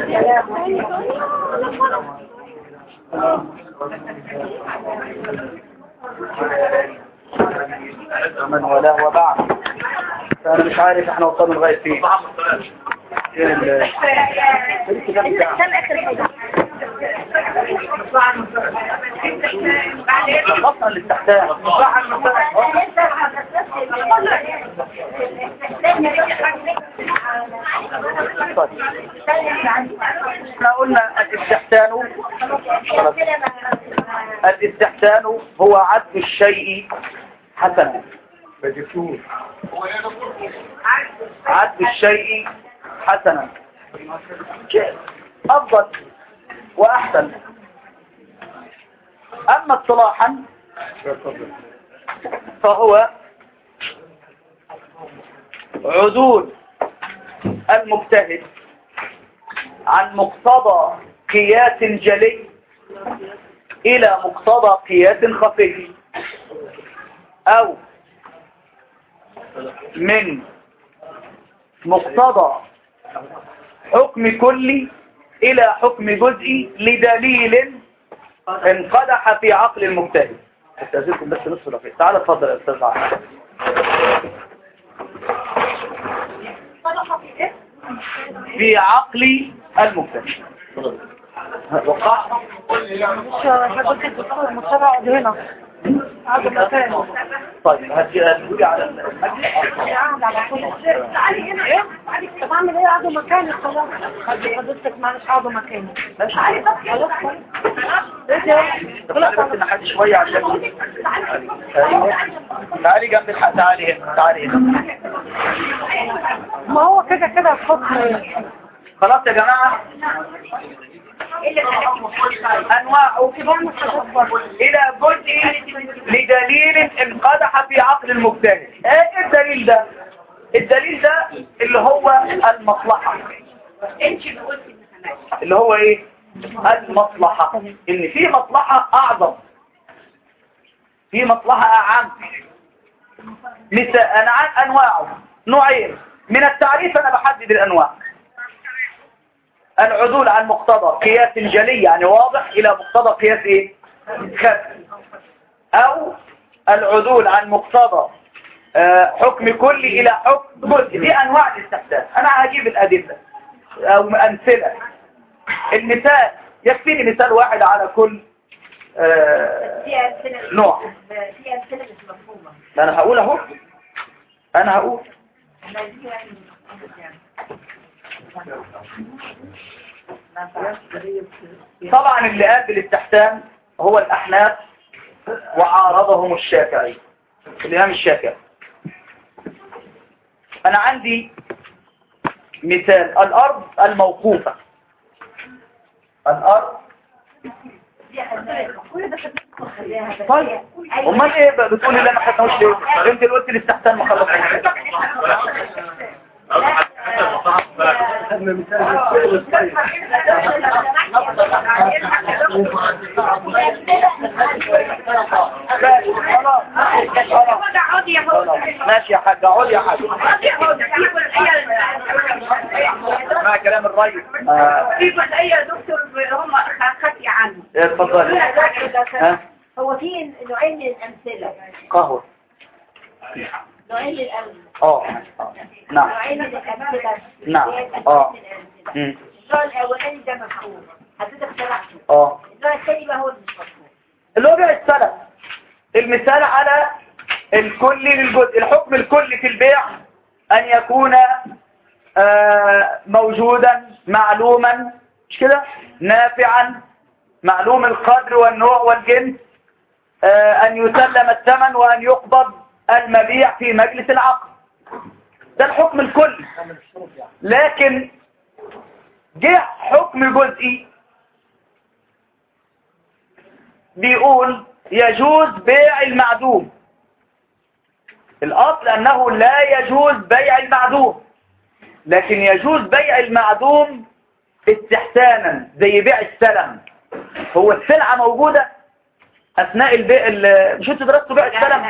من ولا وبعد فأنا مش عارف احنا وصلنا لغاية فين فين ال- فين الكتاب بتاعه خلصنا الاستحسان طيب. احنا قلنا الاستحسان خلاص. الاستحسان هو عد الشيء حسنا عد الشيء حسنا شيء افضل واحسن اما اصطلاحا فهو عدول المجتهد عن مقتضى قياس جلي إلى مقتضى قياس خفي أو من مقتضى حكم كلي إلى حكم جزئي لدليل انقدح في عقل المجتهد استاذنكم بس نصف دقيقة تعال اتفضل يا استاذ عقل في عقل المجتهد وقع المتابعة هنا هذا مكان طيب هتجي هتقولي على المجلس قاعد على طول تعالي هنا ايه طب اعمل ايه قاعدوا مكاني خلاص خلي حضرتك معلش قاعدوا مكاني تعالي طب خلاص ايه ده خلاص بس نحد شوية عشان تعالي جنب الحق تعالي هنا تعالي هنا ما هو كده كده الحكم خلاص يا جماعة أنواع إلى جزء لدليل انقدح في عقل المجتهد ايه الدليل ده الدليل ده اللي هو المصلحة اللي هو ايه المصلحة ان في مصلحة اعظم في مصلحة اعم مثل انا عن انواعه نوعين من التعريف انا بحدد الانواع العدول عن مقتضى قياس جلي يعني واضح الى مقتضى قياس ايه خفي او العدول عن مقتضى آه، حكم كلي الى حكم جزء دي انواع الاستحسان انا هجيب الادله او امثله المثال يكفيني مثال واحد على كل آه، نوع في أمثلة مش مفهومة انا هقول اهو انا هقول طبعا اللي قال بالاستحسان هو الأحناف وعارضهم الشافعي الإمام الشافعي أنا عندي مثال الأرض الموقوفة الأرض طيب امال ايه بقى بتقول اللي ما خدناهوش ليه انت اللي قلت الاستحسان ما خلصناش ماشي يا حاج اقعد يا حاج اسمع كلام الريس آه، في جزئية يا دكتور هم خفي عنه اتفضلي ها هو في نوعين من الأمثلة قهوة نوعين من الأمثلة اه آه. نعم نوعين من الأمثلة نعم. هي الأمثلة آه. من الأمثلة. مم. النوع الأولاني ده مفهوم حضرتك شرحته اه النوع الثاني بقى هو اللي مش مفهوم اللي هو بيع السلف المثال على الكل للجزء الحكم الكلي في البيع أن يكون آه، موجودا معلوما مش كده نافعا معلوم القدر والنوع والجنس آه، أن يسلم الثمن وأن يقبض المبيع في مجلس العقد ده الحكم الكلي لكن جه حكم جزئي بيقول يجوز بيع المعدوم الأصل أنه لا يجوز بيع المعدوم لكن يجوز بيع المعدوم استحسانا زي بيع السلم هو السلعة موجودة اثناء البيع ال- مش انتوا درستوا بيع السلم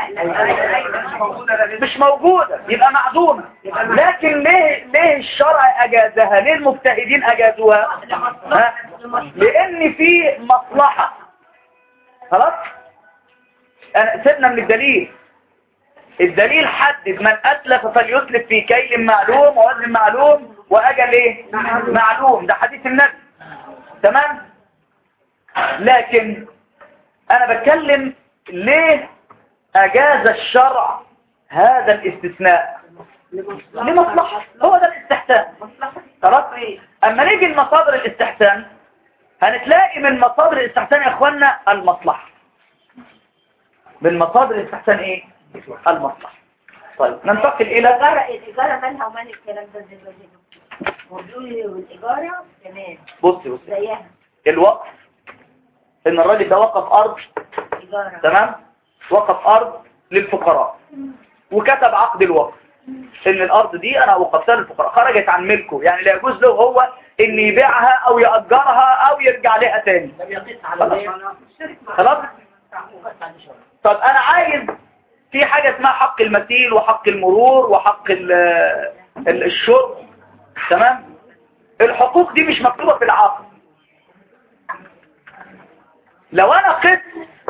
مش موجودة يبقى معدومة لكن ليه ليه الشرع اجازها ليه المجتهدين اجازوها ها؟ لان في مصلحة خلاص أنا سيبنا من الدليل الدليل حدد من أتلف فليتلف في كيل معلوم ووزن معلوم وأجل إيه معلوم ده حديث النبي تمام لكن أنا بتكلم ليه أجاز الشرع هذا الاستثناء لمصلحة هو ده الاستحسان خلاص أما نيجي لمصادر الاستحسان هنتلاقي من مصادر الاستحسان يا اخوانا المصلحة من مصادر الاستحسان ايه المصلحة طيب ننتقل الى الإيجارة الإيجارة مالها ومال الكلام ده زي ما زي والدولي والإيجارة تمام بصي بصي زيها الوقف ان الراجل ده وقف ارض إيجارة تمام وقف ارض للفقراء وكتب عقد الوقف ان الارض دي انا وقفتها للفقراء خرجت عن ملكه يعني لا يجوز له هو ان يبيعها او يأجرها او يرجع لها تاني خلاص طب انا عايز في حاجة اسمها حق المثيل وحق المرور وحق ال- ال- الشرب تمام الحقوق دي مش مكتوبة في العقد لو انا قلت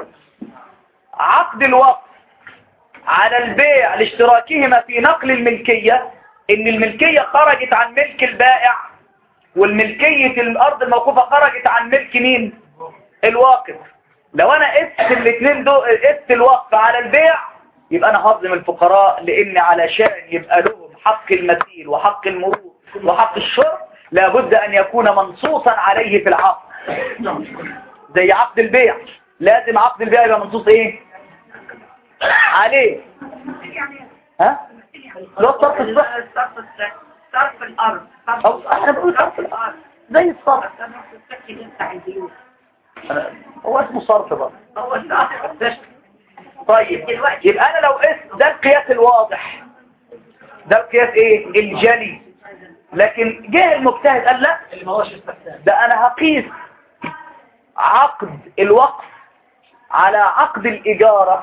عقد الوقف على البيع لاشتراكهما في نقل الملكية ان الملكية خرجت عن ملك البائع والملكية الارض الموقوفة خرجت عن ملك مين الواقف لو انا قست الاثنين دول قست الوقف على البيع يبقى انا هظلم الفقراء لان علشان يبقى لهم حق المثيل وحق المرور وحق الشرب لابد ان يكون منصوصا عليه في العقد زي عقد البيع لازم عقد البيع يبقى منصوص ايه عليه ها لو صرف الصحة صرف الأرض أو احنا بنقول صرف الأرض زي الصرف البيوت أنا- هو اسمه صرف بقى هو الصرف طيب يبقى انا لو قست ده القياس الواضح ده القياس ايه الجلي لكن جه المجتهد قال لا ده انا هقيس عقد الوقف على عقد الإجارة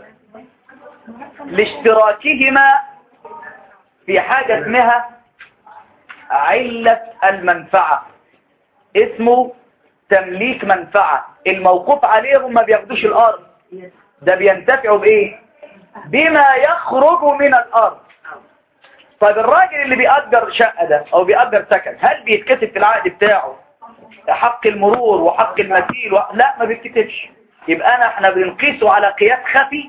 لاشتراكهما في حاجة اسمها علة المنفعة اسمه تمليك منفعة الموقوف عليهم ما بياخدوش الأرض ده بينتفعوا بإيه بما يخرج من الأرض طيب الراجل اللي بيأجر شقة ده أو بيأجر سكن هل بيتكتب في العقد بتاعه حق المرور وحق المثيل و... لا ما بيتكتبش يبقى أنا احنا بنقيسه على قياس خفي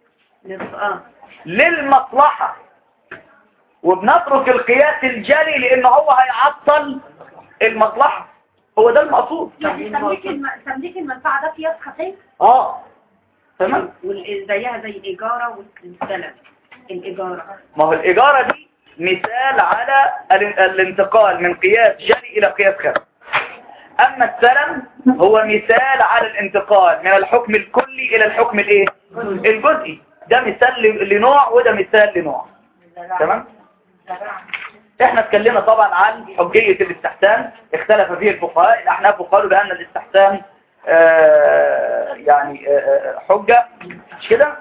للمصلحة وبنترك القياس الجلي لأنه هو هيعطل المصلحة هو ده المقصود يعني تمليك الم- تمليك المنفعة ده قياس خفيف اه تمام زيها زي الإيجارة والسلف الإيجارة ما هو الإجارة دي مثال على ال- الانتقال من قياس جلي إلى قياس خفي أما السلم هو مثال على الانتقال من الحكم الكلي إلى الحكم الإيه؟ الجزئي ده مثال ل- لنوع وده مثال لنوع تمام؟ احنا اتكلمنا طبعا عن حجية الاستحسان اختلف فيه الفقهاء الأحناف قالوا بأن الاستحسان آه يعني آه آه، حجة مش كده؟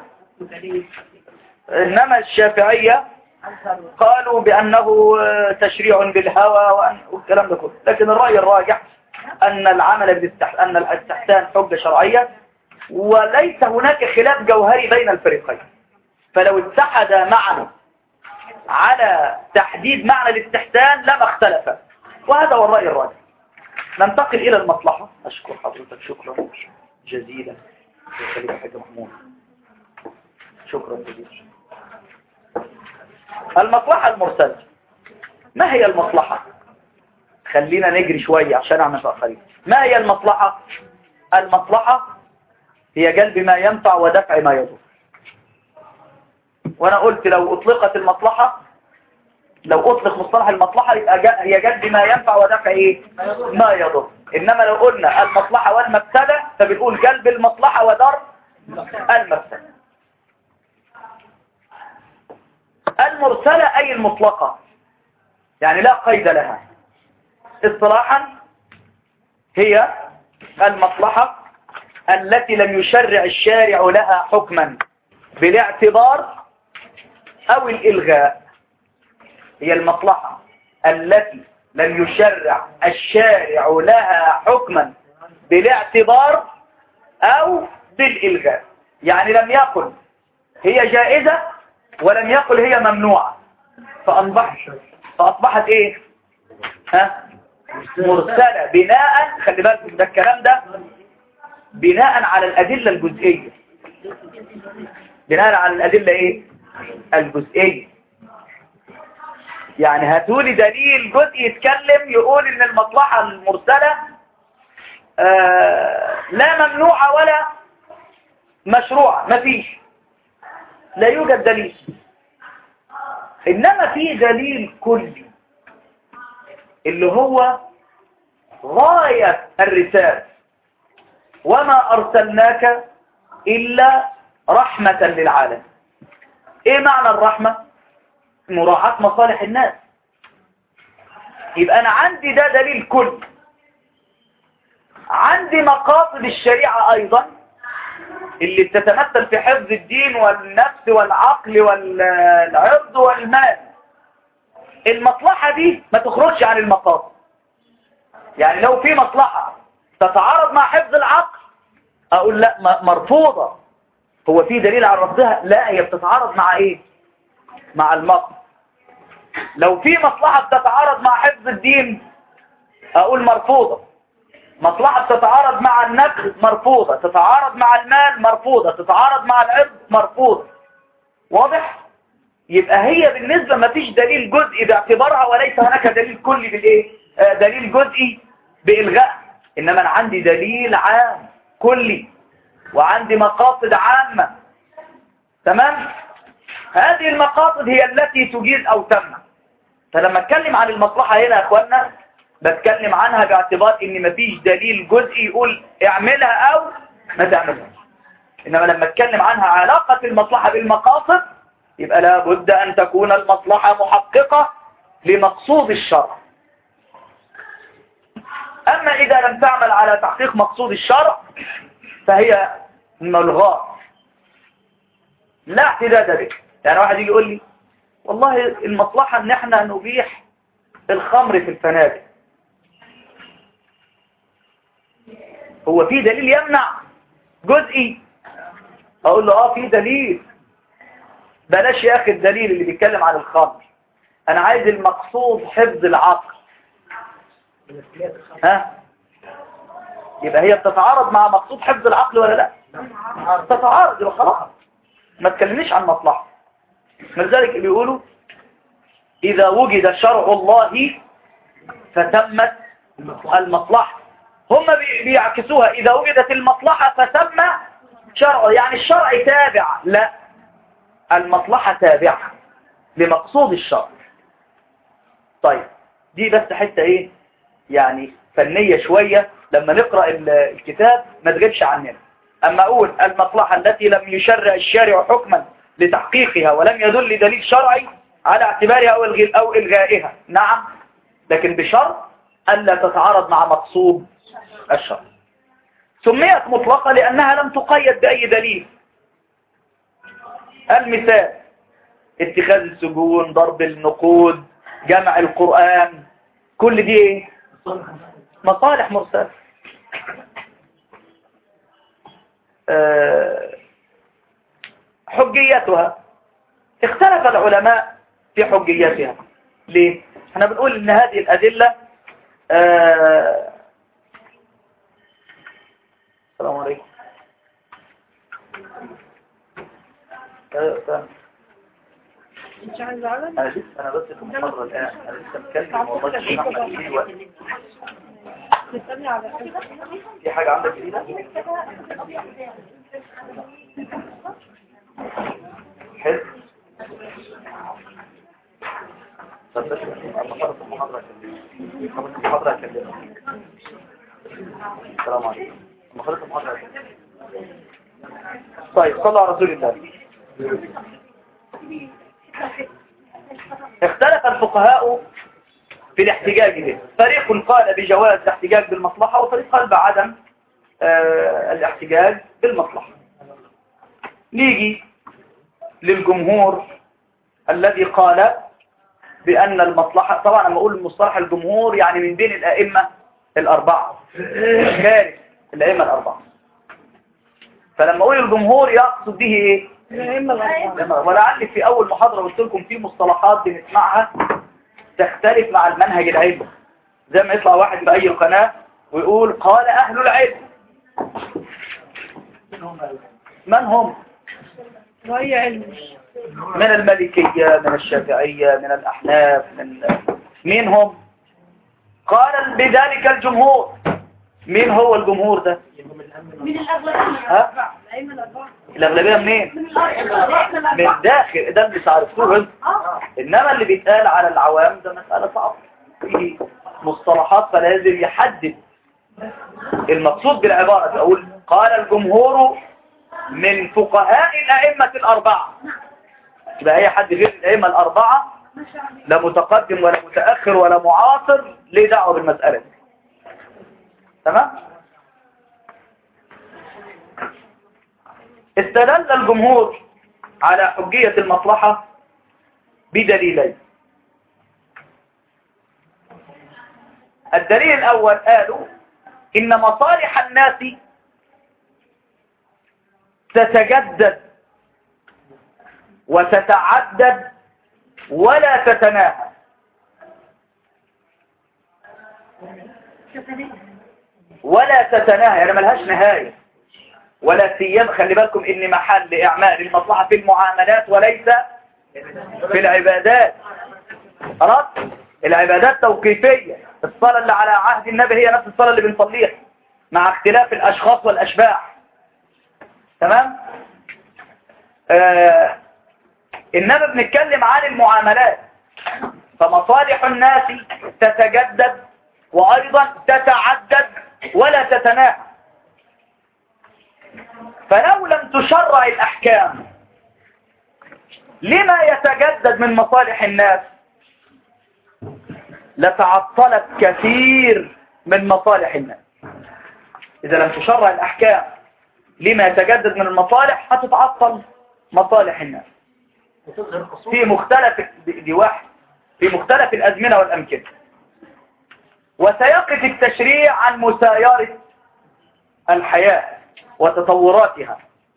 إنما الشافعية قالوا بأنه آه، تشريع بالهوى وأن- والكلام ده كله لكن الرأي الراجح أن العمل بالاستح... أن الاستحسان حجة شرعية وليس هناك خلاف جوهري بين الفريقين فلو اتحد معا على تحديد معنى الاستحسان لما اختلف وهذا هو الرأي الراجح ننتقل إلى المصلحة أشكر حضرتك شكرا جزيلا خليل حاج محمود شكرا جزيلا المصلحة المرسلة ما هي المصلحة خلينا نجري شوية عشان احنا متأخرين ما هي المصلحة المصلحة هي جلب ما ينفع ودفع ما يضر وانا قلت لو اطلقت المصلحة لو اطلق مصطلح المصلحة يبقى ج- هي جلب ما ينفع ودفع ايه ما يضر انما لو قلنا المصلحة والمفسدة فبنقول جلب المصلحة ودر المفسدة المرسلة أي المطلقة يعني لا قيد لها اصطلاحا هي المصلحة التي لم يشرع الشارع لها حكما بالاعتبار أو الإلغاء هي المصلحة التي لم يشرع الشارع لها حكما بالاعتبار أو بالإلغاء يعني لم يقل هي جائزة ولم يقل هي ممنوعة فأصبحت فأصبحت إيه ها مرسلة بناء خلي بالكم ده الكلام ده بناء على الأدلة الجزئية بناء على الأدلة إيه الجزئية يعني هاتولي دليل جزء يتكلم يقول ان المصلحة المرسلة آه لا ممنوعة ولا مشروعة مفيش لا يوجد دليل انما في دليل كلي اللي هو غاية الرسالة وما أرسلناك إلا رحمة للعالم إيه معنى الرحمة؟ مراعاة مصالح الناس يبقى أنا عندي ده دليل كل عندي مقاصد الشريعة أيضا اللي بتتمثل في حفظ الدين والنفس والعقل والعرض والمال المصلحة دي ما تخرجش عن المقاصد يعني لو في مصلحة تتعارض مع حفظ العقل أقول لا مرفوضة هو في دليل على رفضها لا هي بتتعارض مع ايه مع المقصد لو في مصلحة بتتعارض مع حفظ الدين اقول مرفوضة مصلحة تتعارض مع النفس مرفوضة تتعارض مع المال مرفوضة تتعارض مع العرض مرفوضة واضح يبقى هي بالنسبة ما فيش دليل جزئي باعتبارها وليس هناك دليل كلي بالايه آه دليل جزئي بإلغاء إنما أنا عندي دليل عام كلي وعندي مقاصد عامة تمام هذه المقاصد هي التي تجيز أو تمنع فلما اتكلم عن المصلحة هنا يا أخوانا بتكلم عنها باعتبار ان مفيش دليل جزئي يقول اعملها او ما تعملهاش انما لما اتكلم عنها علاقة المصلحة بالمقاصد يبقى لابد ان تكون المصلحة محققة لمقصود الشرع اما اذا لم تعمل على تحقيق مقصود الشرع فهي ملغاة لا اعتداد به يعني واحد يجي يقول لي والله المصلحة ان احنا نبيح الخمر في الفنادق هو في دليل يمنع جزئي اقول له اه في دليل بلاش يا اخي الدليل اللي بيتكلم عن الخمر انا عايز المقصود حفظ العقل ها يبقى هي بتتعارض مع مقصود حفظ العقل ولا لا تتعارض يبقى خلاص ما تكلمنيش عن مصلحه لذلك بيقولوا إذا وجد شرع الله فتمت المصلحة هم بيعكسوها إذا وجدت المصلحة فتم شرع يعني الشرع تابع لا المصلحة تابعة لمقصود الشرع طيب دي بس حتة ايه يعني فنية شوية لما نقرأ الكتاب ما تغيبش عننا أما أقول المصلحة التي لم يشرع الشارع حكما لتحقيقها ولم يدل دليل شرعي على اعتبارها أو أو إلغائها نعم لكن بشرط ألا تتعارض مع مقصود الشرع سميت مطلقة لأنها لم تقيد بأي دليل المثال اتخاذ السجون ضرب النقود جمع القرآن كل دي ايه مصالح مرسلة أه حجيتها اختلف العلماء في حجيتها ليه؟ احنا بنقول ان هذه الأدلة آه السلام عليكم انا لسه انا بس في المحاضرة الان انا لسه متكلم والله الشرح في وقت في حاجة عندك جديدة؟ حلو طب بس لما خلص المحاضرة كلمني خلص المحاضرة كلمني السلام عليكم لما خلص المحاضرة كلمني طيب صلى على رسول الله اختلف الفقهاء في الاحتجاج به فريق قال بجواز الاحتجاج بالمصلحة وفريق قال بعدم آه، الاحتجاج بالمصلحة نيجي للجمهور الذي قال بأن المصلحة طبعا لما أقول المصطلح الجمهور يعني من بين الأئمة الأربعة خارج الأئمة الأربعة فلما أقول الجمهور يقصد به إيه؟ الأئمة الأربعة ولعل في أول محاضرة قلت لكم في مصطلحات بنسمعها تختلف مع المنهج العلمي زي ما يطلع واحد في أي قناة ويقول قال أهل العلم من هم؟ وهي علم من المالكية من الشافعية من الأحناف من مين هم قال بذلك الجمهور مين هو الجمهور ده من الأغلبية ها الأئمة الأربعة الأغلبية منين من الأئمة من داخل ده اللي تعرفوه انت اه إنما اللي بيتقال على العوام ده مسألة صعبة في مصطلحات فلازم يحدد المقصود بالعبارة أقول قال الجمهور من فقهاء الأئمة الأربعة يبقى أي حد غير الأئمة الأربعة لا متقدم ولا متأخر ولا معاصر ليه دعوة بالمسألة دي تمام استدل الجمهور على حجية المصلحة بدليلين الدليل الأول قالوا إن مصالح الناس تتجدد وتتعدد ولا تتناهى ولا تتناهى يعني ملهاش نهاية ولا سيما خلي بالكم ان محل اعمال المصلحة في المعاملات وليس في العبادات خلاص العبادات توقيفية الصلاة اللي على عهد النبي هي نفس الصلاة اللي بنصليها مع اختلاف الاشخاص والاشباح تمام آه انما بنتكلم عن المعاملات فمصالح الناس تتجدد وايضا تتعدد ولا تتناهى فلو لم تشرع الأحكام لما يتجدد من مصالح الناس لتعطلت كثير من مصالح الناس إذا لم تشرع الأحكام لما يتجدد من المصالح هتتعطل مصالح الناس في مختلف دي واحد في مختلف الأزمنة والأمكنة وسيقف التشريع عن مسايرة الحياة وتطوراتها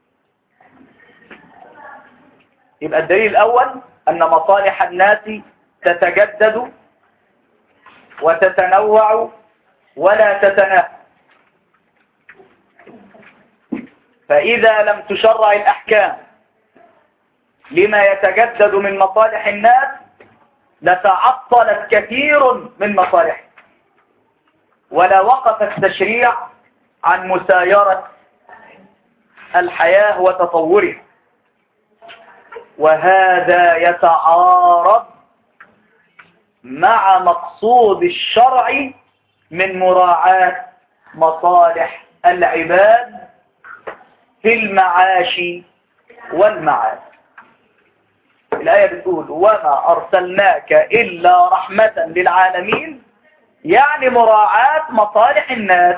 يبقى الدليل الأول أن مصالح الناس تتجدد وتتنوع ولا تتناهى فإذا لم تشرع الأحكام لما يتجدد من مصالح الناس لتعطلت كثير من مصالحه ولا وقف التشريع عن مسايرة الحياة وتطورها وهذا يتعارض مع مقصود الشرع من مراعاة مصالح العباد في المعاش والمعاد الآية بتقول وما أرسلناك إلا رحمة للعالمين يعني مراعاة مصالح الناس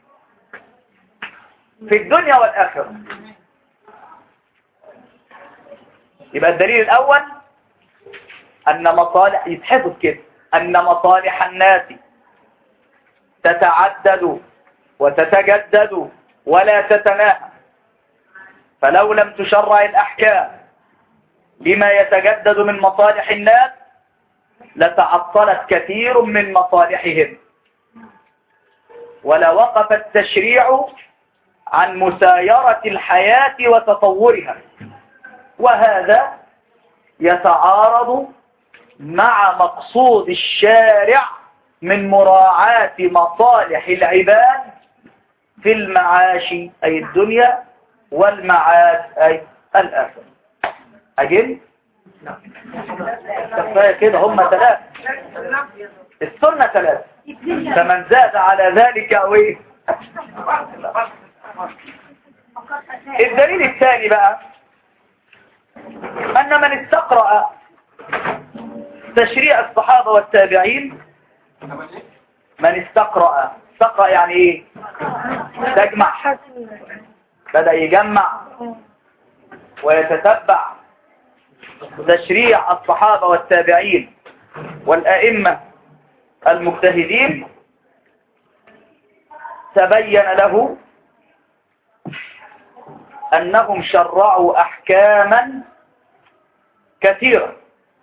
في الدنيا والآخرة يبقى الدليل الأول أن مصالح يتحفظ كده أن مصالح الناس تتعدد وتتجدد ولا تتناهى فلو لم تشرع الأحكام لما يتجدد من مصالح الناس لتعطلت كثير من مصالحهم ولا وقف التشريع عن مسايرة الحياة وتطورها وهذا يتعارض مع مقصود الشارع من مراعاة مصالح العباد في المعاش أي الدنيا والمعاد أي الآخرة أجل كفاية كده هم ثلاثة السنة ثلاثة فمن زاد على ذلك أو إيه الدليل الثاني بقى أن من استقرأ تشريع الصحابة والتابعين من استقرأ استقرأ يعني ايه تجمع بدأ يجمع ويتتبع تشريع الصحابة والتابعين والأئمة المجتهدين تبين له أنهم شرعوا أحكاما كثيرة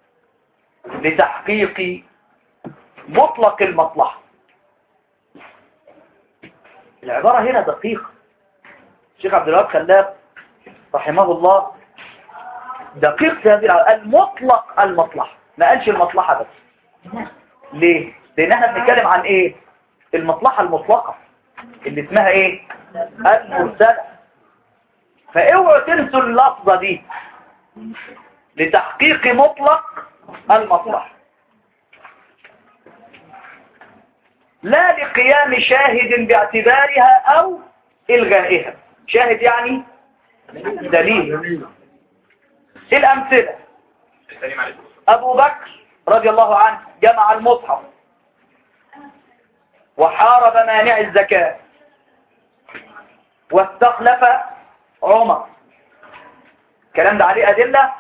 لتحقيق مطلق المصلحة العبارة هنا دقيقة الشيخ عبد الوهاب خلاف رحمه الله دقيق في هذه العبارة المطلق المصلحة ما قالش المصلحة بس ليه؟ لأن احنا بنتكلم عن ايه؟ المصلحة المطلقة اللي اسمها ايه؟ المرسلة فاوعوا تنسوا اللفظة دي لتحقيق مطلق المصلحة لا لقيام شاهد باعتبارها او الغائها شاهد يعني دليل الامثلة ابو بكر رضي الله عنه جمع المصحف وحارب مانع الزكاة واستخلف عمر الكلام ده عليه أدلة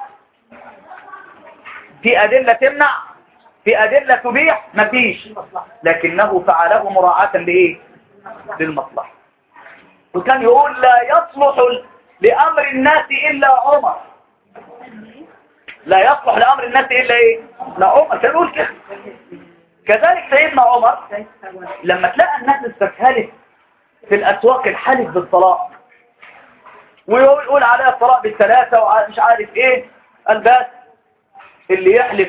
في أدلة تمنع في أدلة تبيح مفيش لكنه فعله مراعاة لإيه للمصلحة وكان يقول لا يصلح لأمر الناس إلا عمر لا يصلح لأمر الناس إلا إيه لا عمر كان يقول كده كذلك سيدنا عمر لما تلاقى الناس استسهلت في الأسواق الحلف بالطلاق ويقول عليها الطلاق بالثلاثة ومش عارف ايه الباس اللي يحلف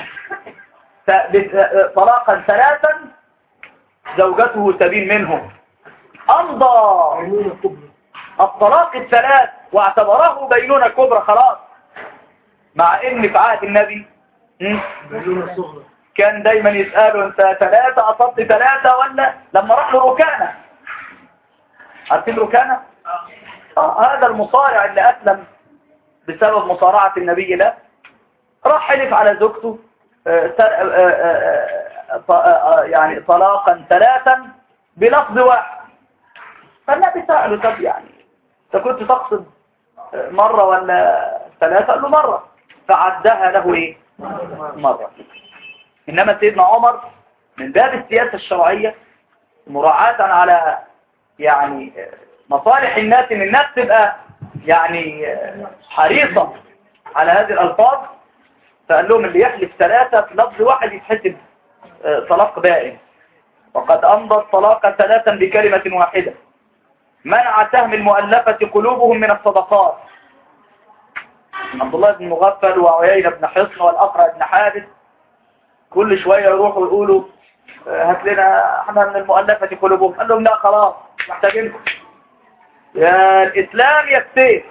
طلاقا ثلاثا زوجته تبين منه أمضى الطلاق الثلاث واعتبره بينونة كبرى خلاص مع ان في عهد النبي كان دايما يسأله انت ثلاثة اصبت ثلاثة ولا لما راح له ركانة عارفين ركانة آه هذا المصارع اللي أسلم بسبب مصارعة النبي له راح حلف على زوجته آه آه يعني طلاقا ثلاثا بلفظ واحد فالنبي سأله طب يعني انت كنت تقصد مرة ولا ثلاثة قال له مرة فعدها له ايه مرة انما سيدنا عمر من باب السياسة الشرعية مراعاة على يعني مصالح الناس ان الناس تبقى يعني حريصة على هذه الألفاظ فقال لهم اللي يحلف ثلاثة في لفظ واحد يتحسب طلاق بائن وقد أمضى الطلاق ثلاثا بكلمة واحدة منع سهم المؤلفة قلوبهم من الصدقات عبد الله بن مغفل وعيينة بن حصن والأقرع بن حادث كل شوية يروحوا يقولوا هات لنا احنا من المؤلفة قلوبهم قال لهم لا خلاص محتاجينكم يا الإسلام يا السيف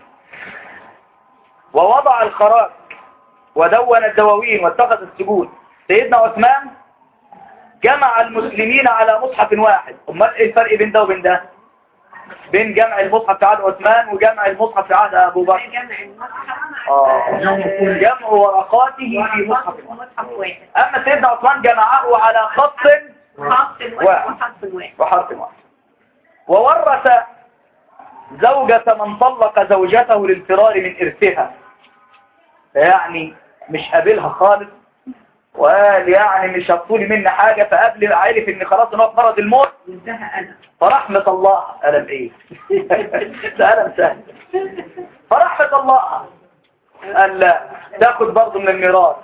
ووضع الخراج ودون الدواوين واتخذ السجود سيدنا عثمان جمع المسلمين على مصحف واحد امال ايه الفرق بين ده وبين ده بين جمع المصحف في عهد عثمان وجمع المصحف في عهد ابو بكر آه. جمع ورقاته في مصحف واحد اما سيدنا عثمان جمعه على خط واحد وحرف واحد وورث زوجة من طلق زوجته للفرار من إرثها يعني مش قابلها خالص وقال يعني مش هتطولي مني حاجة فقبل عرف ان خلاص ان هو فرض الموت فرحمة الله ألم ايه ده ألم سهل فرحمة الله قال لا تاخد برضه من الميراث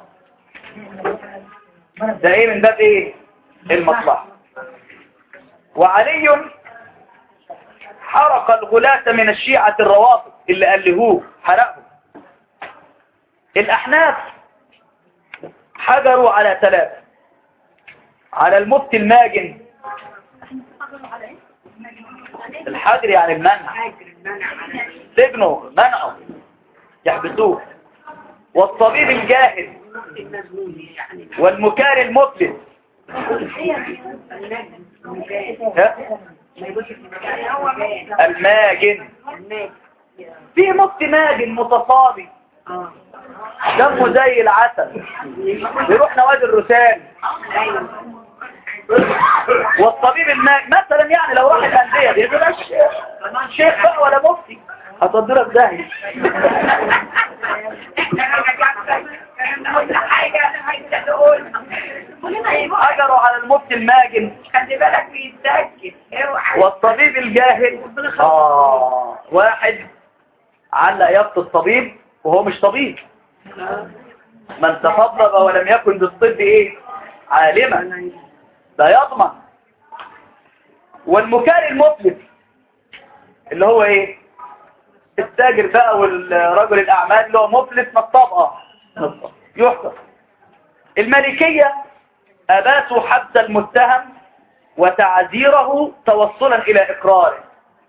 ده ايه من ده ايه المصلحة وعلي حرق الغلاة من الشيعة الروافض اللي ألهوه حرقهم الأحناف حجروا على ثلاثة على المفتي الماجن الحجر يعني المنع سجنه منعه يحبسوه والطبيب الجاهل والمكار المفلس الماجن في مفتي ماجن متصابي دمه زي العسل يروح نوادي الرسال والطبيب الماجن مثلا يعني لو راح الانديه العامية دي بلاش شيخ بقى ولا مفتي هتودينا في داهية أجروا على المفتي الماجن خلي بالك بيتسكت اوعى والطبيب الجاهل آه واحد علق يبط الطبيب وهو مش طبيب من تفضل ولم يكن بالطب ايه عالما لا يضمن والمكان المفلس اللي هو ايه التاجر بقى والرجل الاعمال اللي هو مفلس من الطبقه يحكم الملكية أباتوا حبس المتهم وتعذيره توصلا إلى إقراره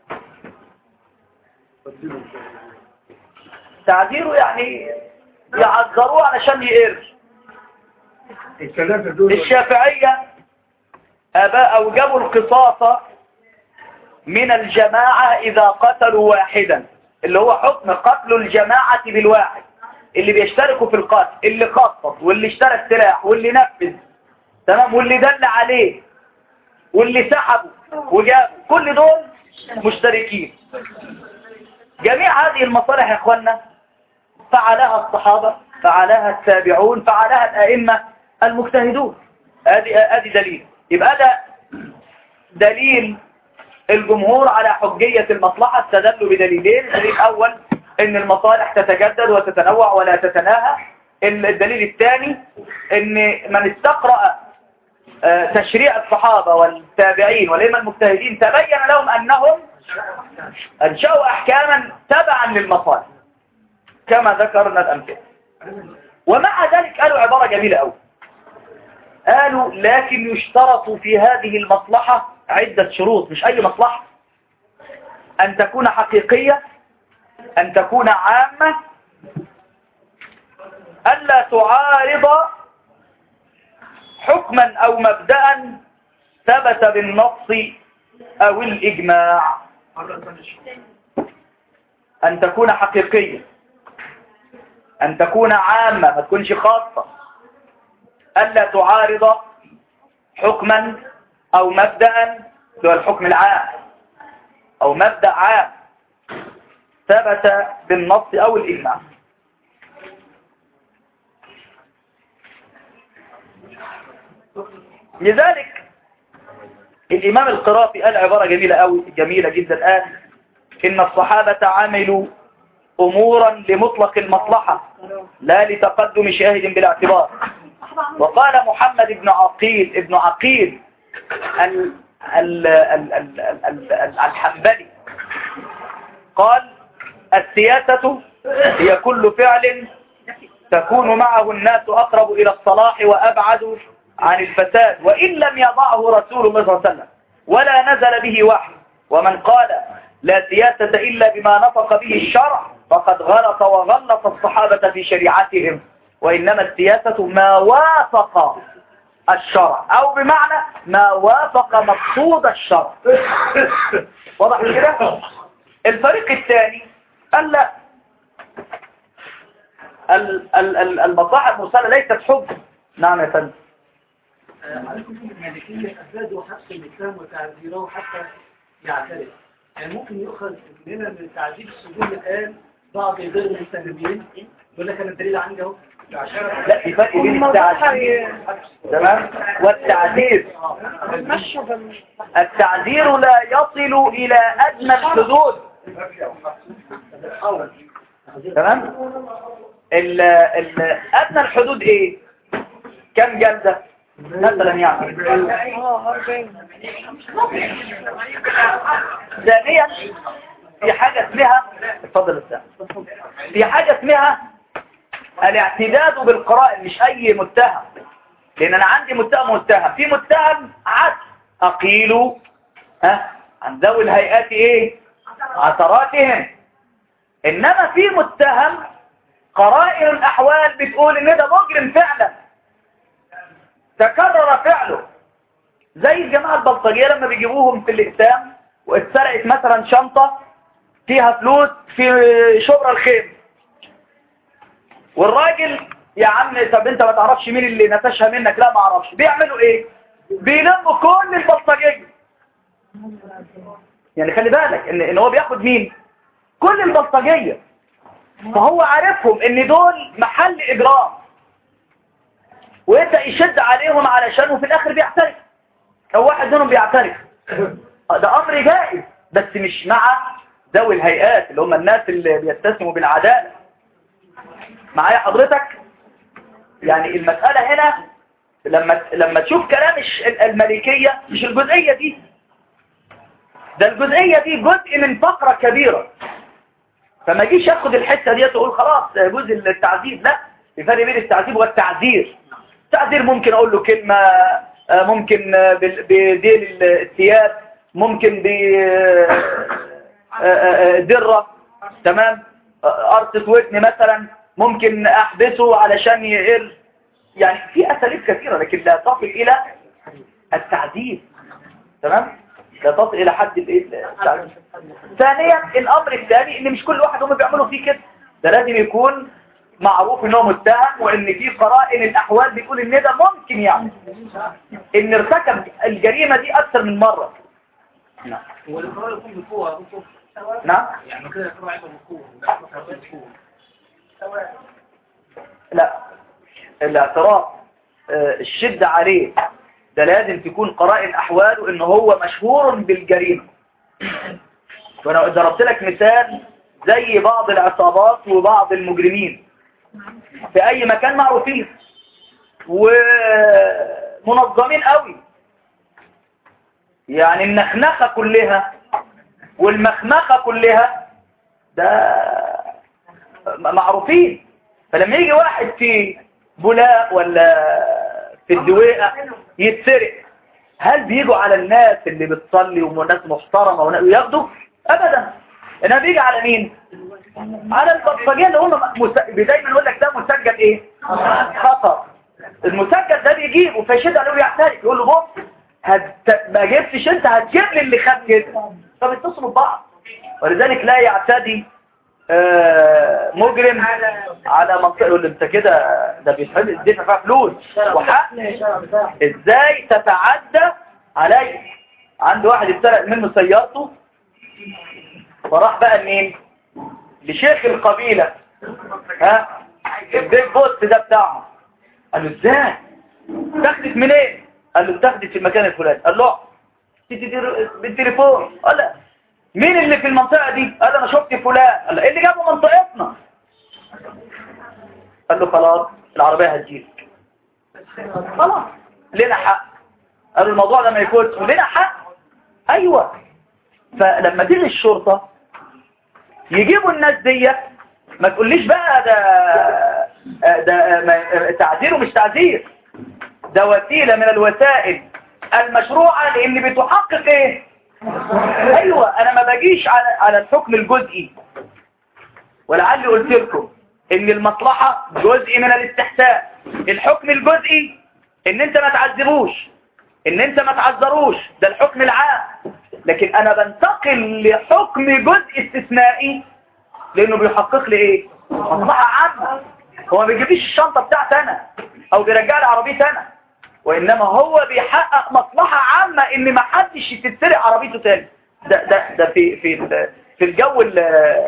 تعذيره يعني يعذروه علشان يقر الثلاثة دول الشافعية أباء أوجبوا القصاص من الجماعة إذا قتلوا واحدا اللي هو حكم قتل الجماعة بالواحد اللي بيشتركوا في القتل اللي خطط واللي اشترى السلاح واللي نفذ تمام واللي دل عليه واللي سحبه وجابه كل دول مشتركين جميع هذه المصالح يا اخوانا فعلها الصحابة فعلها التابعون فعلها الأئمة المجتهدون ادي ادي دليل يبقى ده دليل الجمهور على حجية المصلحة استدلوا بدليلين الدليل الأول ان المصالح تتجدد وتتنوع ولا تتناهى الدليل الثاني ان من استقرأ آه، تشريع الصحابة والتابعين والأئمة المجتهدين تبين لهم أنهم أنشأوا أحكاما تبعا للمصالح كما ذكرنا الأمثلة ومع ذلك قالوا عبارة جميلة أوي قالوا لكن يشترط في هذه المصلحة عدة شروط مش أي مصلحة أن تكون حقيقية أن تكون عامة ألا تعارض حكما أو مبدأ ثبت بالنص أو الإجماع أن تكون حقيقية أن تكون عامة ما تكونش خاصة ألا تعارض حكما أو مبدأ هو الحكم العام أو مبدأ عام ثبت بالنص أو الإجماع لذلك الإمام القرافي قال عبارة جميلة أوي جميلة جدا قال إن الصحابة عملوا أمورا لمطلق المصلحة لا لتقدم شاهد بالاعتبار وقال محمد بن عقيل ابن عقيل ال ال ال ال ال ال الحنبلي قال السياسة هي كل فعل تكون معه الناس أقرب إلى الصلاح وأبعد عن الفساد وإن لم يضعه رسول الله صلى الله عليه وسلم ولا نزل به وحي ومن قال لا سياسة إلا بما نطق به الشرع فقد غلط وغلط الصحابة في شريعتهم وإنما السياسة ما وافق الشرع أو بمعنى ما وافق مقصود الشرع واضح كده الفريق الثاني قال لا ال- ال- ال- المصلحة المرسلة ليست حب نعم يا فندم عليكم في المالكية أفادوا حبس الإسلام وتعذيره حتى يعترف يعني ممكن يؤخذ مننا من تعذيب السجون الآن بعض غير المستندين يقول لك أنا الدليل عندي أهو لا في فرق بين التعذير تمام والتعذير مشوا بال التعذير لا يصل إلى أدنى الحدود تمام ال ال أدنى الحدود إيه كم جلدة مثلا يعني اه 40 ثانيا في حاجة اسمها اتفضل الساعة في حاجة اسمها الاعتداد بالقرائن مش اي متهم لان انا عندي متهم متهم في متهم عدل اقيل ها عن ذوي الهيئات ايه عثراتهم انما في متهم قرائن الاحوال بتقول ان ده مجرم فعلا تكرر فعله زي الجماعة البلطجية لما بيجيبوهم في الإقسام واتسرقت مثلا شنطة فيها فلوس في شبرا الخيم والراجل يا عم طب انت ما تعرفش مين اللي نتشها منك لا ما اعرفش بيعملوا ايه بيلموا كل البلطجية يعني خلي بالك ان, إن هو بياخد مين كل البلطجية فهو عارفهم ان دول محل اجرام ويبدأ يشد عليهم علشان وفي الاخر بيعترف او واحد منهم بيعترف ده امر جائز بس مش مع ذوي الهيئات اللي هم الناس اللي بيتسموا بالعدالة معايا حضرتك يعني المسألة هنا لما لما تشوف كلام الش- الملكية مش الجزئية دي ده الجزئية دي جزء من فقرة كبيرة فما جيش ياخد الحتة دي تقول خلاص ده جزء التعذيب لا في فرق بين التعذيب والتعذير التعذير ممكن اقول له كلمة آه، ممكن آه، بال- بديل الثياب ممكن بدرة تمام آه، قرصة ودن مثلا ممكن احبسه علشان يقر يعني في اساليب كثيرة لكن لا تصل الى التعذيب تمام لا تصل الى حد الايه التعذيب ثانيا الامر الثاني ان مش كل واحد هم بيعملوا فيه كده ده لازم يكون معروف ان هو متهم وان في قرائن الاحوال بتقول ان ده ممكن يعني ان ارتكب الجريمة دي اكثر من مرة نعم هو القرار يكون بقوة يا دكتور نعم يعني كده القرار يبقى بقوة بقوة لا الاعتراف آه، الشدة عليه ده لازم تكون قرائن احواله ان هو مشهور بالجريمة وانا ضربت لك مثال زي بعض العصابات وبعض المجرمين في اي مكان معروفين ومنظمين قوي يعني النخنخة كلها والمخمخة كلها ده معروفين فلما يجي واحد في بولاق ولا في الدويقة يتسرق هل بيجوا على الناس اللي بتصلي وناس محترمة وناس- وياخدوا ابدا انها بيجي على مين على البلطجيه اللي هم مس... دايما يقول لك ده مسجل ايه خطر المسجل ده بيجيبه فيشد عليه ويعترف يقول له بص هت... ما جبتش انت هتجيب لي اللي خد كده فبيتصلوا ببعض ولذلك لا يعتدي آه، مجرم على منطقه يقول له انت كده ده بيتحب الدفع فيها فلوس وحق ازاي تتعدى علي عنده واحد اتسرق منه سيارته فراح بقى لمين لشيخ القبيلة ها البيج بوست ده بتاعهم قال له ازاي اتاخدت منين قال له اتاخدت في المكان الفلاني قال له تتدير- بالتليفون قال لا مين اللي في المنطقة دي قال انا شفت فلان قال له ايه اللي جابه منطقتنا قال له خلاص العربية هتجيلك خلاص لنا حق قالوا الموضوع ده ما يكونش ولنا حق ايوه فلما تيجي الشرطة يجيبوا الناس دي ما تقوليش بقى ده ده ما- تعذير ومش تعذير ده وسيلة من الوسائل المشروعة لان بتحقق ايه ايوه انا ما باجيش على على الحكم الجزئي ولعلي قلت لكم ان المصلحة جزء من الاستحسان الحكم الجزئي ان انت ما تعذبوش ان انت ما تعذروش ده الحكم العام لكن انا بنتقل لحكم جزء استثنائي لانه بيحقق لي ايه مصلحة عامة هو ما بيجيبليش الشنطة بتاعتي انا او بيرجع لي عربيتي انا وانما هو بيحقق مصلحة عامة ان ما حدش تتسرق عربيته تاني ده ده ده في في ال- في الجو ال-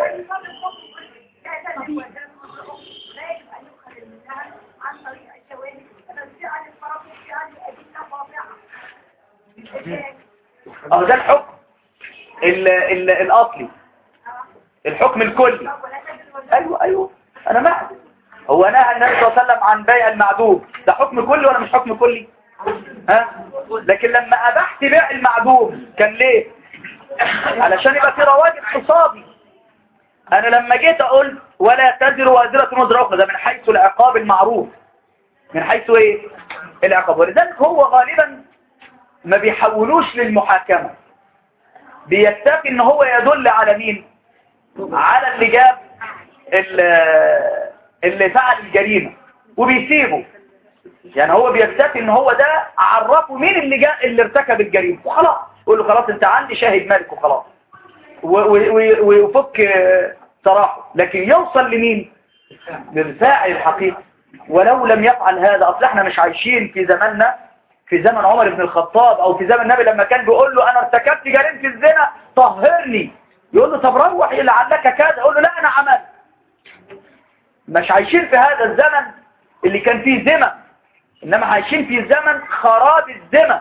اه ده الحكم ال ال الاصلي الحكم الكلي ايوه ايوه انا معك هو نهى النبي صلى الله عليه وسلم عن بيع المعدوم ده حكم كلي ولا مش حكم كلي ها لكن لما ابحت بيع المعدوم كان ليه علشان يبقى في رواج اقتصادي انا لما جيت اقول ولا تزر وازرة وزر اخرى ده من حيث العقاب المعروف من حيث ايه العقاب ولذلك هو غالبا ما بيحولوش للمحاكمة بيكتفي ان هو يدل على مين على اللي جاب ال- اللي فعل الجريمة وبيسيبه يعني هو بيكتفي ان هو ده عرفه مين اللي جاء اللي ارتكب الجريمة وخلاص يقول له خلاص انت عندي شاهد مالك وخلاص و- و- و- ويفك آه، سراحه لكن يوصل لمين للفاعل الحقيقي ولو لم يفعل هذا اصل احنا مش عايشين في زماننا في زمن عمر بن الخطاب او في زمن النبي لما كان بيقول له انا ارتكبت جريمة الزنا طهرني يقول له طب روح لعلك كذا يقول له لا انا عملت مش عايشين في هذا الزمن اللي كان فيه ذمة انما عايشين في زمن خراب الذمة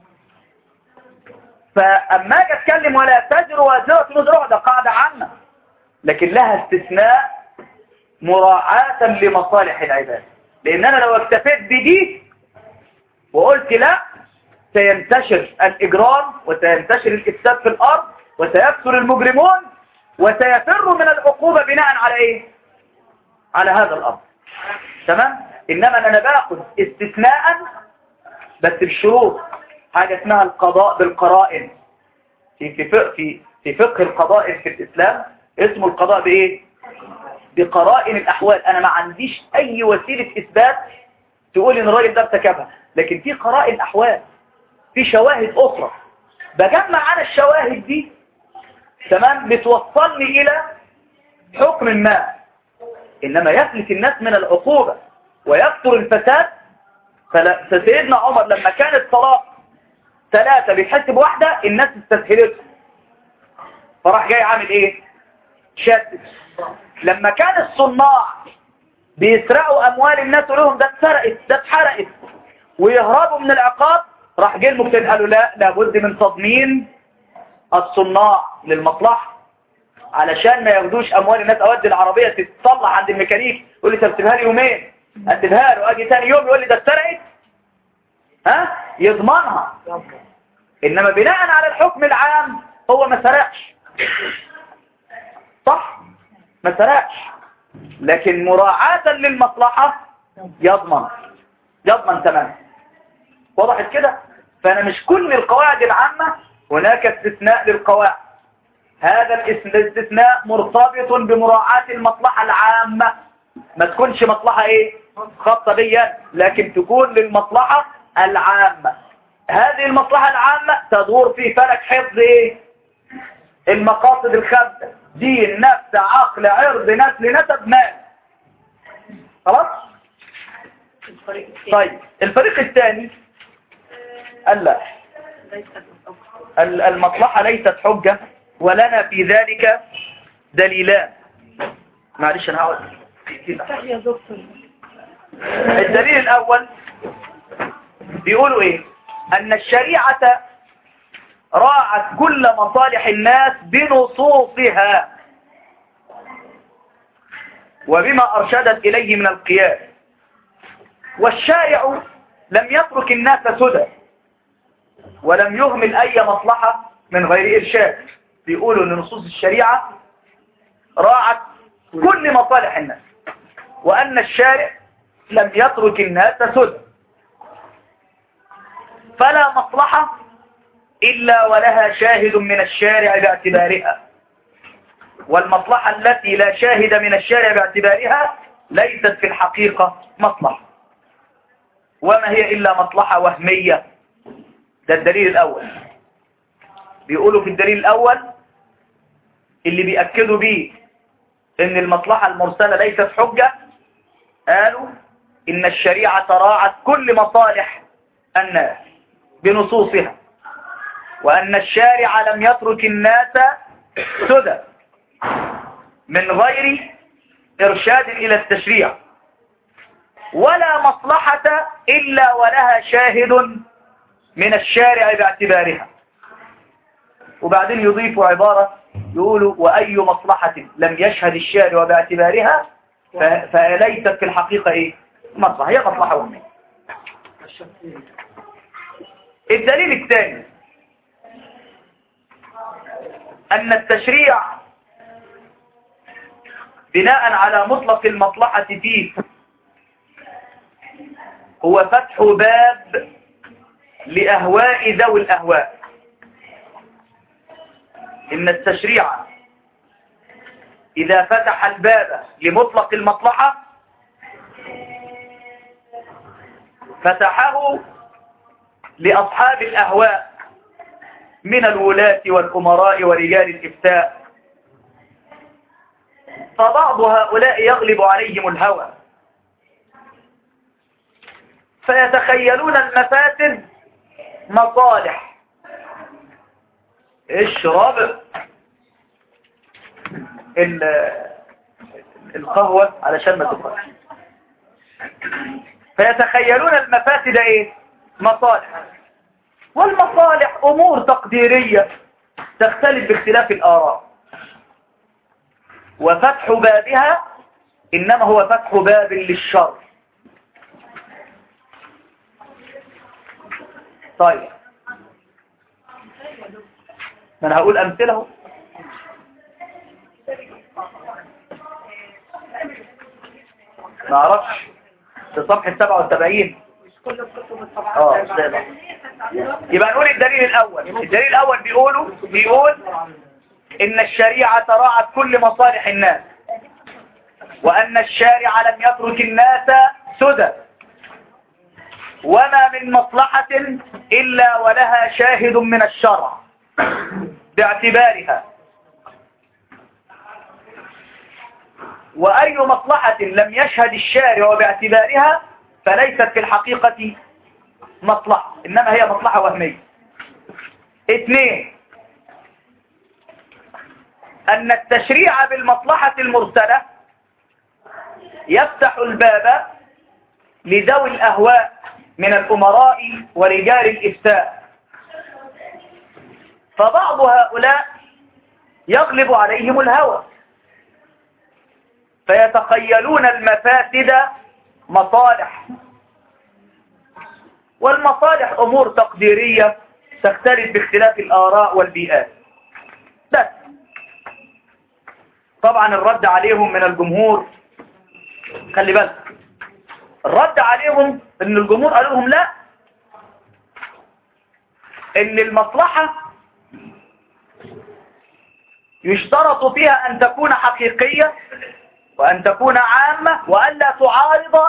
فاما اجي اتكلم ولا تزر وازرة وزر ده قاعدة عامة لكن لها استثناء مراعاة لمصالح العباد لان انا لو اكتفيت بدي وقلت لا سينتشر الاجرام وسينتشر الافساد في الارض وسيكثر المجرمون وسيفر من العقوبة بناء على ايه على هذا الامر تمام انما انا باخذ استثناء بس بشروط حاجة اسمها القضاء بالقرائن في في فقه في في فقه القضاء في الاسلام اسمه القضاء بايه بقرائن الاحوال انا ما عنديش اي وسيلة اثبات تقول ان الراجل ده ارتكبها لكن في قرائن احوال في شواهد اخرى بجمع انا الشواهد دي تمام بتوصلني الى حكم ما انما يفلت الناس من العقوبة ويكثر الفساد فلا- فسيدنا عمر لما كان الطلاق ثلاثة بيتحس بواحدة الناس استسهلته فراح جاي عامل ايه شدد لما كان الصناع بيسرقوا اموال الناس ولهم ده اتسرقت ده اتحرقت ويهربوا من العقاب راح جه المجتهد قالوا لا لابد من تضمين الصناع للمصلحة علشان ما ياخدوش اموال الناس اودي العربية تتصلح عند الميكانيك يقول لي طب سيبها لي يومين اديها له اجي تاني يوم يقول لي ده اتسرقت ها يضمنها انما بناء على الحكم العام هو ما سرقش صح ما سرقش لكن مراعاة للمصلحة يضمن يضمن تماما وضحت كده فانا مش كل القواعد العامة هناك استثناء للقواعد هذا الاس- الاستثناء مرتبط بمراعاة المصلحة العامة ما تكونش مصلحة ايه خاصة بيا لكن تكون للمصلحة العامة هذه المصلحة العامة تدور في فلك حفظ ايه المقاصد الخمسة دين نفس عقل عرض نسل نسب مال خلاص طيب الفريق الثاني قال لا ال- المصلحة ليست حجة ولنا في ذلك دليلان معلش انا هقعد يا دكتور الدليل الأول بيقولوا إيه أن الشريعة راعت كل مصالح الناس بنصوصها وبما أرشدت إليه من القياس والشارع لم يترك الناس سدى ولم يهمل أي مصلحة من غير إرشاد بيقولوا أن نصوص الشريعة راعت كل مصالح الناس وأن الشارع لم يترك الناس سدى فلا مصلحة إلا ولها شاهد من الشارع باعتبارها والمصلحة التي لا شاهد من الشارع باعتبارها ليست في الحقيقة مصلحة وما هي إلا مصلحة وهمية ده الدليل الأول بيقولوا في الدليل الأول اللي بيأكدوا بيه إن المصلحة المرسلة ليست حجة قالوا إن الشريعة راعت كل مصالح الناس بنصوصها وأن الشارع لم يترك الناس سدى من غير إرشاد إلى التشريع ولا مصلحة إلا ولها شاهد من الشارع باعتبارها وبعدين يضيفوا عبارة يقولوا وأي مصلحة لم يشهد الشارع باعتبارها ف- فليست في الحقيقة إيه مصلحة هي مصلحة وهمية الدليل الثاني أن التشريع بناء على مطلق المصلحة فيه هو فتح باب لأهواء ذوي الأهواء إن التشريع إذا فتح الباب لمطلق المصلحة فتحه لأصحاب الأهواء من الولاة والأمراء ورجال الإفتاء فبعض هؤلاء يغلب عليهم الهوى فيتخيلون المفاسد مصالح اشرب ال- القهوة علشان ما تبقى فيتخيلون المفاسد ايه مصالح والمصالح امور تقديرية تختلف باختلاف الاراء وفتح بابها انما هو فتح باب للشر طيب ما انا هقول امثله اهو. ما اعرفش في صفحة 77 كل الكتب الطبعات اه ازاي بقى؟ يبقى نقول الدليل الاول الدليل الاول بيقولوا بيقول ان الشريعة راعت كل مصالح الناس وان الشارع لم يترك الناس سدى وما من مصلحة الا ولها شاهد من الشرع باعتبارها وأي مصلحة لم يشهد الشارع باعتبارها فليست في الحقيقة مصلحة إنما هي مصلحة وهمية اثنين أن التشريع بالمصلحة المرسلة يفتح الباب لذوي الأهواء من الأمراء ورجال الإفتاء فبعض هؤلاء يغلب عليهم الهوى فيتخيلون المفاسد مصالح والمصالح أمور تقديرية تختلف باختلاف الآراء والبيئات بس طبعا الرد عليهم من الجمهور خلي بالك الرد عليهم ان الجمهور قالوا لهم لا ان المصلحة يشترط فيها ان تكون حقيقية وأن تكون عامة وألا تعارض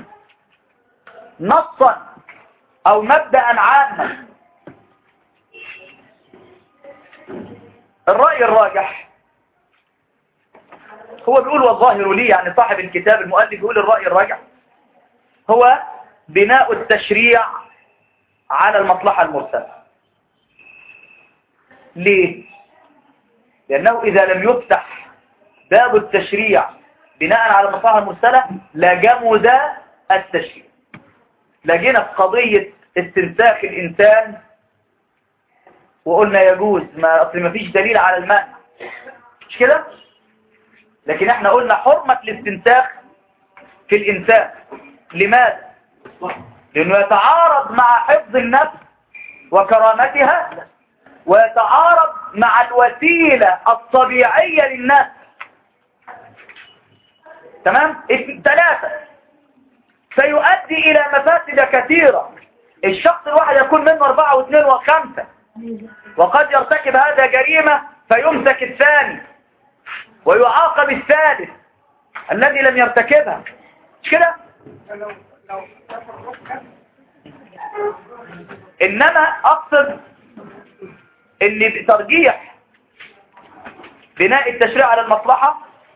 نصا أو مبدأ عاما الرأي الراجح هو بيقول والظاهر لي يعني صاحب الكتاب المؤلف يقول الرأي الراجح هو بناء التشريع على المصلحة المرسلة ليه؟ لأنه إذا لم يفتح باب التشريع بناء على المصلحة المرسلة لجمد التشريع لجينا في قضية استنساخ الإنسان وقلنا يجوز ما أصل ما فيش دليل على المنع مش كده لكن احنا قلنا حرمة الاستنساخ في الإنسان لماذا لأنه يتعارض مع حفظ النفس وكرامتها ويتعارض مع الوسيلة الطبيعية للنفس تمام ثلاثة سيؤدي إلى مفاسد كثيرة الشخص الواحد يكون منه أربعة واثنين وخمسة وقد يرتكب هذا جريمة فيمسك الثاني ويعاقب الثالث الذي لم يرتكبها مش كده إنما أقصد ان ترجيح بناء التشريع على المصلحة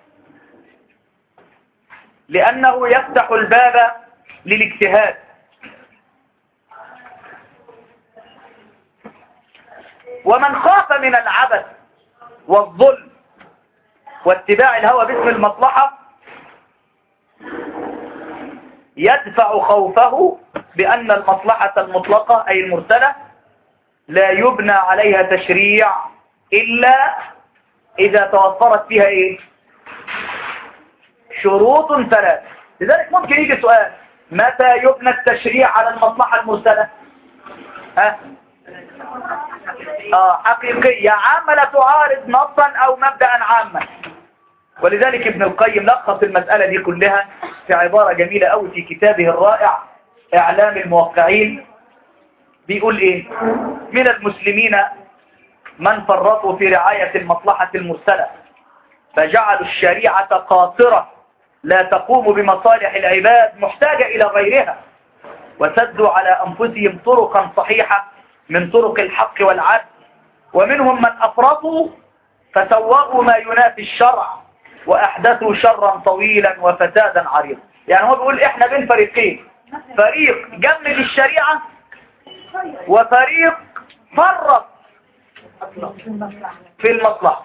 لأنه يفتح الباب للاجتهاد ومن خاف من العبث والظلم واتباع الهوى باسم المصلحة يدفع خوفه بأن المصلحة المطلقة أي المرسلة لا يبنى عليها تشريع إلا إذا توفرت فيها إيه شروط ثلاث لذلك ممكن يجي سؤال متى يبنى التشريع على المصلحة المرسلة ها آه حقيقية عامة لا تعارض نصا أو مبدأ عاما ولذلك ابن القيم لخص المسألة دي كلها في عبارة جميلة أوي في كتابه الرائع إعلام الموقعين بيقول إيه من المسلمين من فرطوا في رعاية المصلحة المرسلة فجعلوا الشريعة قاصرة لا تقوم بمصالح العباد محتاجة إلى غيرها وسدوا على أنفسهم طرقا صحيحة من طرق الحق والعدل ومنهم من أفرطوا فسوغوا ما ينافي الشرع وأحدثوا شرا طويلا وفسادا عريضا يعني هو بيقول إحنا بين فريقين فريق جمد الشريعة وفريق فرط في المصلحة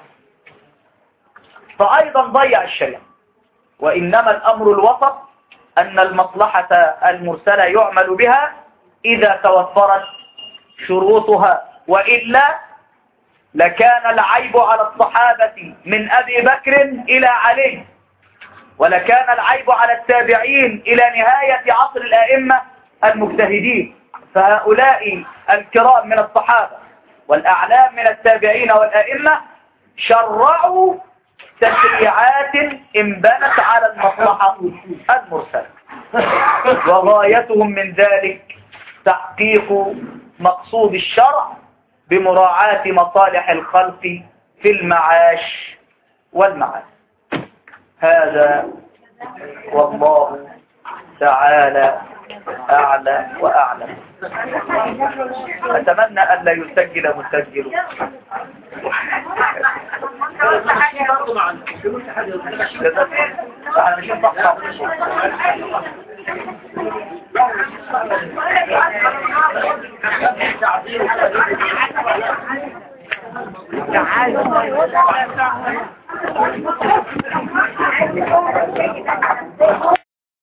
فأيضا ضيع الشريعة وإنما الأمر الوسط أن المصلحة المرسلة يعمل بها إذا توفرت شروطها وإلا لكان العيب على الصحابة من أبي بكر إلى علي ولكان العيب على التابعين إلى نهاية عصر الأئمة المجتهدين فهؤلاء الكرام من الصحابة والأعلام من التابعين والأئمة شرعوا تشريعات انبنت على المصلحة المرسلة وغايتهم من ذلك تحقيق مقصود الشرع بمراعاة مصالح الخلق في المعاش والمعاد هذا والله تعالى أعلى وأعلم أتمنى ألا يسجل مسجل برضه مع الفلوس حاجة أنا مش مصحف تعالى